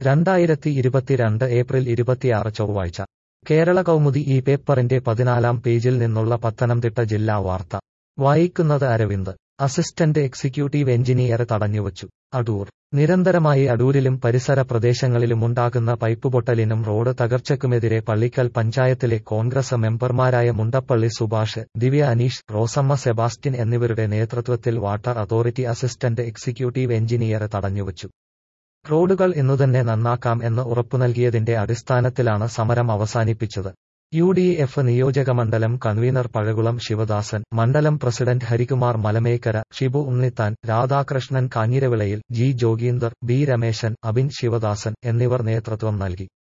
രണ്ടായിരത്തി ഇരുപത്തിരണ്ട് ഏപ്രിൽ ഇരുപത്തിയാറ് ചൊവ്വാഴ്ച കേരള കൗമുദി ഈ പേപ്പറിന്റെ പതിനാലാം പേജിൽ നിന്നുള്ള പത്തനംതിട്ട ജില്ലാ വാർത്ത വായിക്കുന്നത് അരവിന്ദ് അസിസ്റ്റന്റ് എക്സിക്യൂട്ടീവ് എഞ്ചിനീയർ തടഞ്ഞുവച്ചു അടൂർ നിരന്തരമായി അടൂരിലും പരിസര പ്രദേശങ്ങളിലുമുണ്ടാകുന്ന പൈപ്പുപൊട്ടലിനും റോഡ് തകർച്ചയ്ക്കുമെതിരെ പള്ളിക്കൽ പഞ്ചായത്തിലെ കോൺഗ്രസ് മെമ്പർമാരായ മുണ്ടപ്പള്ളി സുഭാഷ് ദിവ്യ അനീഷ് റോസമ്മ സെബാസ്റ്റ്യൻ എന്നിവരുടെ നേതൃത്വത്തിൽ water authority assistant executive engineer തടഞ്ഞുവച്ചു റോഡുകൾ ഇന്നുതന്നെ നന്നാക്കാം എന്ന് ഉറപ്പു നൽകിയതിന്റെ അടിസ്ഥാനത്തിലാണ് സമരം അവസാനിപ്പിച്ചത് യു ഡി എഫ് നിയോജകമണ്ഡലം കൺവീനർ പഴകുളം ശിവദാസൻ മണ്ഡലം president Harikumar Malamekkara Shibu Unnithan Radhakrishnan Kanjiravilayil G Jogindar B Rameshan Abin Sivadasan എന്നിവർ നേതൃത്വം നൽകി